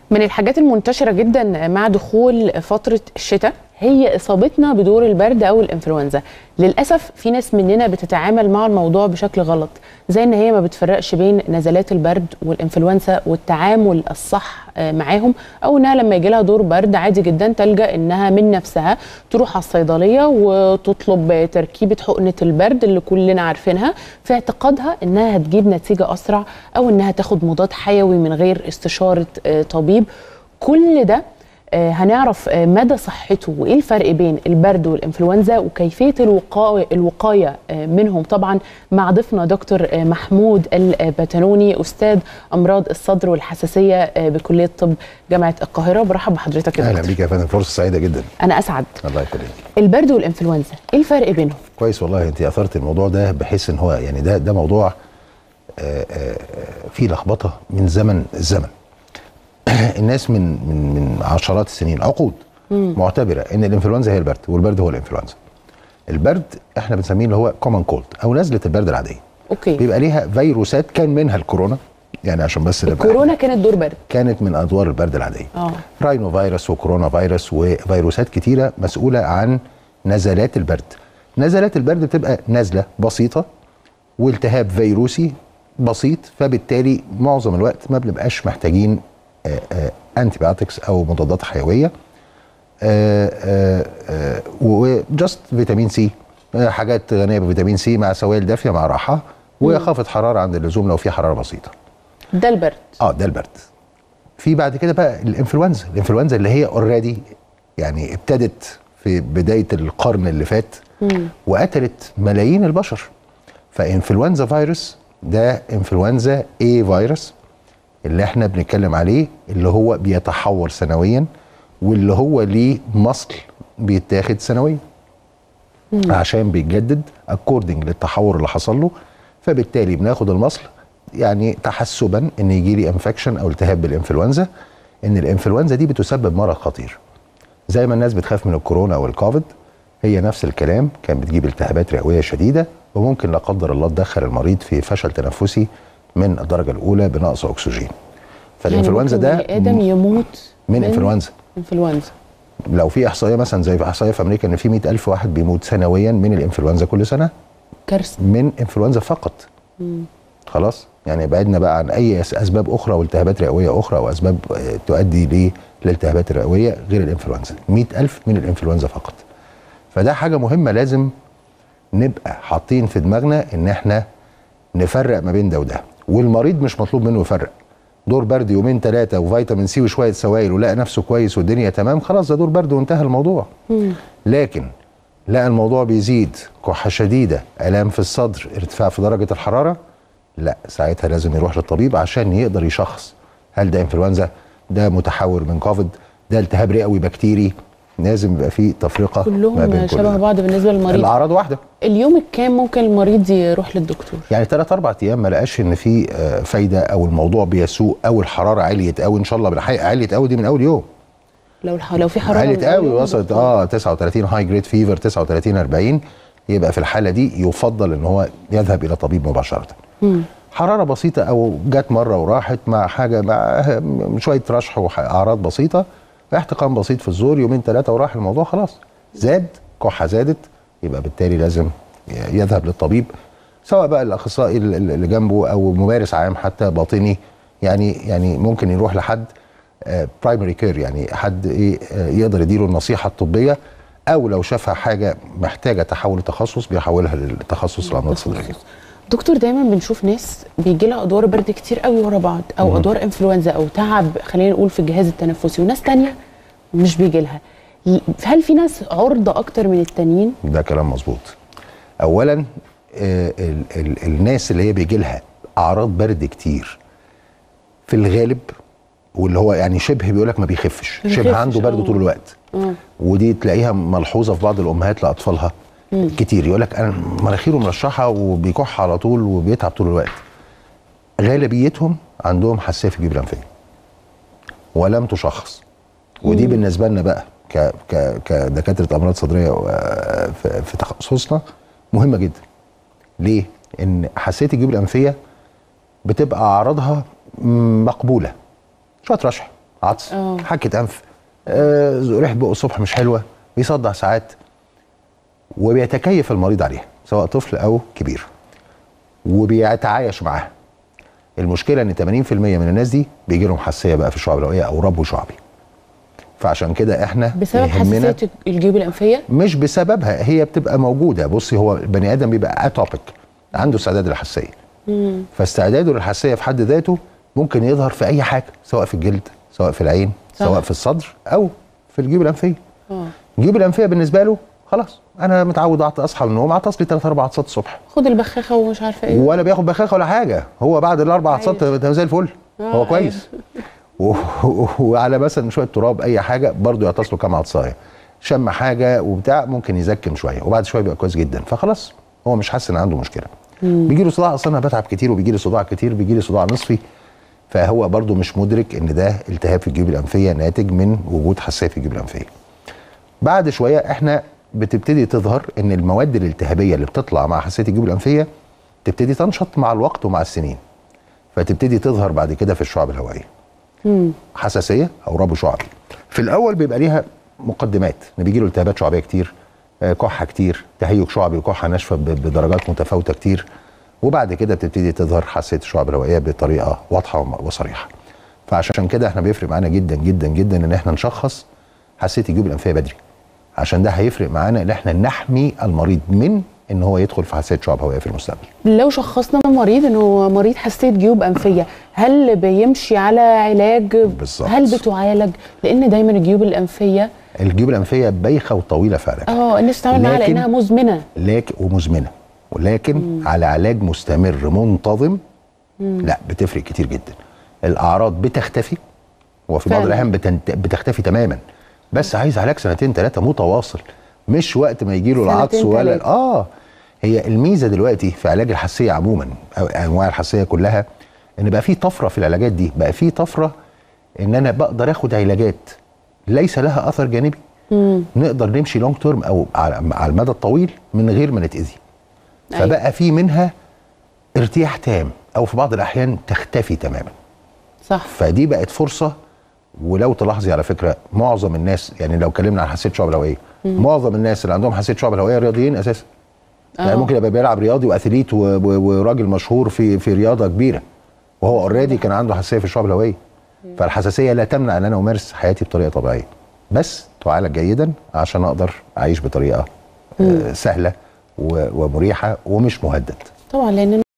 من الحاجات المنتشرة جدا مع دخول فترة الشتاء هي إصابتنا بدور البرد أو الإنفلونزا للأسف في ناس مننا بتتعامل مع الموضوع بشكل غلط زي إن هي ما بتفرقش بين نزلات البرد والإنفلونزا والتعامل الصح آه، معاهم أو إنها لما يجي لها دور برد عادي جدا تلجأ إنها من نفسها تروح على الصيدلية وتطلب تركيبة حقنة البرد اللي كلنا عارفينها في اعتقادها إنها هتجيب نتيجة أسرع أو إنها تاخد مضاد حيوي من غير استشارة آه، طبيب كل ده آه، هنعرف آه، مدى صحته وايه الفرق بين البرد والانفلونزا وكيفيه الوقايه الوقايه آه، منهم طبعا مع ضيفنا دكتور آه، محمود البتنوني استاذ امراض الصدر والحساسيه آه، بكليه طب جامعه القاهره برحب بحضرتك يا اهلا دكتور بيك يا فندم فرصه سعيده جدا انا اسعد الله يخليك البرد والانفلونزا ايه الفرق بينهم كويس والله انت اثرت الموضوع ده بحيث ان هو يعني ده ده موضوع آه، آه، فيه لخبطه من زمن الزمن الناس من من من عشرات السنين عقود معتبره ان الانفلونزا هي البرد والبرد هو الانفلونزا البرد احنا بنسميه اللي هو كومن كولد او نزله البرد العاديه اوكي بيبقى ليها فيروسات كان منها الكورونا يعني عشان بس نبقى الكورونا كانت دور برد كانت من ادوار البرد العاديه اه راينو فيروس وكورونا فيروس وفيروسات كتيره مسؤوله عن نزلات البرد نزلات البرد بتبقى نزله بسيطه والتهاب فيروسي بسيط فبالتالي معظم الوقت ما بنبقاش محتاجين انتي بايوتكس او مضادات حيويه وجاست فيتامين سي آه، حاجات غنيه بفيتامين سي مع سوائل دافيه مع راحه وخافض حراره عند اللزوم لو في حراره بسيطه ده البرد اه ده البرد في بعد كده بقى الانفلونزا الانفلونزا اللي هي اوريدي يعني ابتدت في بدايه القرن اللي فات وقتلت ملايين البشر فانفلونزا فيروس ده انفلونزا اي فيروس اللي احنا بنتكلم عليه اللي هو بيتحور سنويا واللي هو ليه مصل بيتاخد سنويا عشان بيتجدد اكوردنج للتحور اللي حصل له فبالتالي بناخد المصل يعني تحسبا ان يجي لي انفكشن او التهاب بالانفلونزا ان الانفلونزا دي بتسبب مرض خطير زي ما الناس بتخاف من الكورونا او الكوفيد هي نفس الكلام كان بتجيب التهابات رئويه شديده وممكن لا قدر الله تدخل المريض في فشل تنفسي من الدرجه الاولى بنقص اكسجين فالانفلونزا يعني ده ممكن بني ادم يموت من انفلونزا انفلونزا لو في احصائيه مثلا زي في احصائيه في امريكا ان في 100000 واحد بيموت سنويا من الانفلونزا كل سنه كارثه من انفلونزا فقط خلاص يعني بعدنا بقى عن اي أس- اسباب اخرى والتهابات رئويه اخرى او اسباب آه، تؤدي للالتهابات الرئويه غير الانفلونزا 100000 من الانفلونزا فقط فده حاجه مهمه لازم نبقى حاطين في دماغنا ان احنا نفرق ما بين ده وده والمريض مش مطلوب منه يفرق دور برد يومين ثلاثه وفيتامين سي وشويه سوائل ولقى نفسه كويس والدنيا تمام خلاص ده دور برد وانتهى الموضوع لكن لقى الموضوع بيزيد كحه شديده الام في الصدر ارتفاع في درجه الحراره لا ساعتها لازم يروح للطبيب عشان يقدر يشخص هل ده انفلونزا ده متحور من كوفيد ده التهاب رئوي بكتيري لازم يبقى فيه تفرقه ما بين كلهم كل شبه ده. بعض بالنسبه للمريض الاعراض واحده اليوم الكام ممكن المريض يروح للدكتور يعني ثلاث اربع ايام ما لقاش ان في آه، فايده او الموضوع بيسوء او الحراره عليت قوي ان شاء الله بالحقيقه عليت قوي دي من اول يوم لو الح... لو في حراره عليت من أول قوي يوم وصلت دكتور. اه 39 هاي جريد فيفر 39 40 يبقى في الحاله دي يفضل ان هو يذهب الى طبيب مباشره حراره بسيطه او جت مره وراحت مع حاجه مع شويه رشح واعراض بسيطه احتقان بسيط في الزور يومين ثلاثه وراح الموضوع خلاص زاد كحه زادت يبقى بالتالي لازم يذهب للطبيب سواء بقى الاخصائي اللي جنبه او ممارس عام حتى باطني يعني يعني ممكن يروح لحد برايمري كير يعني حد ايه آه، يقدر يديله النصيحه الطبيه او لو شافها حاجه محتاجه تحول تخصص بيحولها للتخصص الامراض الصدريه دكتور دايما بنشوف ناس بيجي لها ادوار برد كتير قوي ورا بعض او ادوار انفلونزا او تعب خلينا نقول في الجهاز التنفسي وناس تانية مش بيجي لها هل في ناس عرضه اكتر من التانيين ده كلام مظبوط اولا آه، ال ال الناس اللي هي بيجي لها اعراض برد كتير في الغالب واللي هو يعني شبه بيقول لك ما بيخفش ما شبه بيخفش، عنده برد آه. طول الوقت اه ودي تلاقيها ملحوظه في بعض الامهات لاطفالها كتير يقول لك انا مناخيره مرشحه وبيكح على طول وبيتعب طول الوقت غالبيتهم عندهم حساسيه في الجيوب الانفيه ولم تشخص ودي بالنسبه لنا بقى ك ك كدكاتره امراض صدريه آه، في في تخصصنا مهمه جدا ليه ان حساسيه الجيوب الانفيه بتبقى اعراضها مقبوله شويه رشح عطس آه. حكه انف آه ريحه بقه الصبح مش حلوه بيصدع ساعات وبيتكيف المريض عليها سواء طفل او كبير وبيتعايش معاها المشكله ان 80% من الناس دي بيجي لهم حساسيه بقى في الشعب الهوائيه او ربو شعبي فعشان كده احنا بسبب يهمنا- حساسيه الجيوب الانفيه مش بسببها هي بتبقى موجوده بصي هو البني ادم بيبقى اتوبيك عنده استعداد للحساسيه فاستعداده للحساسيه في حد ذاته ممكن يظهر في اي حاجه سواء في الجلد سواء في العين صح. سواء في الصدر او في الجيوب الانفيه اه الجيوب الانفيه بالنسبه له خلاص انا متعود أعط- اصحى من النوم اعطس لي ثلاث اربع عطسات الصبح خد البخاخه ومش عارفه ايه ولا بياخد بخاخه ولا حاجه هو بعد الاربع عطسات أيوة. ده زي الفل آه، هو كويس و- وعلى مثلا شويه تراب اي حاجه برضه يعطس له كام عطسايه شم حاجه وبتاع ممكن يزكم شويه وبعد شويه بيبقى كويس جدا فخلاص هو مش حاسس ان عنده مشكله بيجي له صداع اصلا انا بتعب كتير وبيجي لي صداع كتير بيجي لي صداع نصفي فهو برضه مش مدرك ان ده التهاب في الجيوب الانفيه ناتج من وجود حساسيه في الجيوب الانفيه بعد شويه احنا بتبتدي تظهر ان المواد الالتهابيه اللي بتطلع مع حساسيه الجيوب الانفيه تبتدي تنشط مع الوقت ومع السنين فتبتدي تظهر بعد كده في الشعب الهوائيه حساسيه او ربو شعبي في الاول بيبقى ليها مقدمات ان بيجي له التهابات شعبيه كتير آه، كحه كتير تهيج شعبي وكحه ناشفه ب- بدرجات متفاوته كتير وبعد كده بتبتدي تظهر حساسيه الشعب الهوائيه بطريقه واضحه وم- وصريحه فعشان كده احنا بيفرق معانا جدا جدا جدا ان احنا نشخص حساسيه الجيوب الانفيه بدري عشان ده هيفرق معانا ان احنا نحمي المريض من ان هو يدخل في حساسيه شعب هوائيه في المستقبل لو شخصنا مريض انه مريض حساسيه جيوب انفيه هل بيمشي على علاج بالظبط. هل بتعالج لان دايما الجيوب الانفيه الجيوب الانفيه بايخه وطويله فعلا اه الناس بتتعامل معاها لكن- لانها مزمنه لكن ومزمنه ولكن على علاج مستمر منتظم لا بتفرق كتير جدا الاعراض بتختفي وفي بعض فعلا. الاحيان بتنت... بتختفي تماما بس عايز علاج سنتين ثلاثه متواصل مش وقت ما يجي له العطس سنتين ولا تلاتة. اه هي الميزه دلوقتي في علاج الحساسيه عموما او انواع الحساسيه كلها ان بقى في طفره في العلاجات دي بقى في طفره ان انا بقدر اخد علاجات ليس لها اثر جانبي نقدر نمشي لونج تيرم او على على المدى الطويل من غير ما نتاذي أيوة. فبقى في منها ارتياح تام او في بعض الاحيان تختفي تماما صح فدي بقت فرصه ولو تلاحظي على فكره معظم الناس يعني لو اتكلمنا عن حساسيه شعب الهوائيه معظم الناس اللي عندهم حساسيه شعب الهوائيه رياضيين اساسا يعني آه. ممكن يبقى بيلعب رياضي واثليت و- و- وراجل مشهور في في رياضه كبيره وهو اوريدي كان عنده حساسيه في الشعب الهوائيه فالحساسيه لا تمنع ان انا امارس حياتي بطريقه طبيعيه بس تعالج جيدا عشان اقدر اعيش بطريقه آه، سهله و- ومريحه ومش مهدد طبعا لان